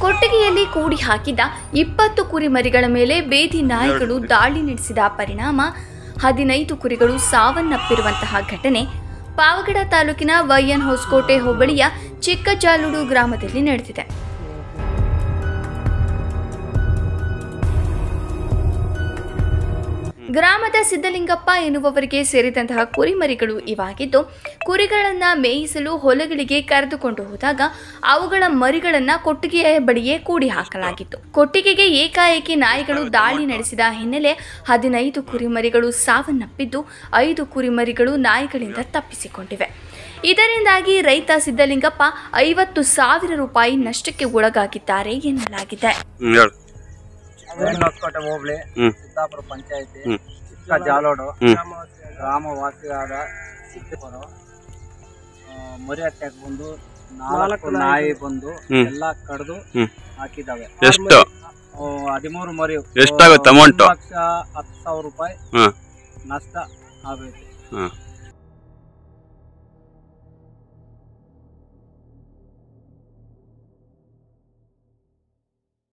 ಕೊಟ್ಟಿಗೆಯಲ್ಲಿ ಕೂಡಿ ಹಾಕಿದ ಇಪ್ಪತ್ತು ಕುರಿಮರಿಗಳ ಮೇಲೆ ಬೇದಿ ನಾಯಿಗಳು ದಾಳಿ ನಡೆಸಿದ ಪರಿಣಾಮ ಹದಿನೈದು ಕುರಿಗಳು ಸಾವನ್ನಪ್ಪಿರುವಂತಹ ಘಟನೆ ಪಾವಗಡ ತಾಲೂಕಿನ ವೈಎನ್ ಹೊಸಕೋಟೆ ಹೋಬಳಿಯ ಚಿಕ್ಕಜಾಲೂಡು ಗ್ರಾಮದಲ್ಲಿ ನಡೆದಿದೆ ಗ್ರಾಮದ ಸಿದ್ದಲಿಂಗಪ್ಪ ಎನ್ನುವವರಿಗೆ ಸೇರಿದಂತಹ ಕುರಿಮರಿಗಳು ಇವಾಗಿದ್ದು ಕುರಿಗಳನ್ನ ಮೇಯಿಸಲು ಹೊಲಗಳಿಗೆ ಕರೆದುಕೊಂಡು ಹೋದಾಗ ಅವುಗಳ ಮರಿಗಳನ್ನ ಕೊಟ್ಟಿಗೆಯ ಬಳಿಯೇ ಕೂಡಿ ಹಾಕಲಾಗಿತ್ತು ಕೊಟ್ಟಿಗೆಗೆ ಏಕಾಏಕಿ ನಾಯಿಗಳು ದಾಳಿ ನಡೆಸಿದ ಹಿನ್ನೆಲೆ ಹದಿನೈದು ಕುರಿಮರಿಗಳು ಸಾವನ್ನಪ್ಪಿದ್ದು ಐದು ಕುರಿಮರಿಗಳು ನಾಯಿಗಳಿಂದ ತಪ್ಪಿಸಿಕೊಂಡಿವೆ ಇದರಿಂದಾಗಿ ರೈತ ಸಿದ್ದಲಿಂಗಪ್ಪ ಐವತ್ತು ಸಾವಿರ ರೂಪಾಯಿ ನಷ್ಟಕ್ಕೆ ಒಳಗಾಗಿದ್ದಾರೆ ಎನ್ನಲಾಗಿದೆ ಹ್ಮ್ ಹೇಳು ಹೊಸಕೋಟೆ ಹೋಬಳಿ ಹ್ಮ್. ಸಿದ್ದಾಪುರ ಪಂಚಾಯತಿ ಹ್ಮ್. ಚಿಕ್ಕ ಜಾಲೋಡು ಹ್ಮ್. ಗ್ರಾಮವಾಸಿಯಾದ ಸಿದ್ದಪುರ ಮರಿ ಅಟ್ಯಾಕ್ ಬಂದು ನಾಲ್ಕು ನಾಯಿ ಬಂದು ಹ್ಮ್. ಎಲ್ಲ ಕಡ್ದು ಹ್ಮ್. ಹಾಕಿದಾವೆ ಎಷ್ಟು ಆ, ಹದಿಮೂರು ಮರಿ ಎಷ್ಟಾಗುತ್ತೆ amount? ಒಂದು ಲಕ್ಷ ಹತ್ತು ಸಾವಿರ ರೂಪಾಯಿ ಹ್ಮ್. ನಷ್ಟ ಆಗೈತೆ ಹ್ಮ್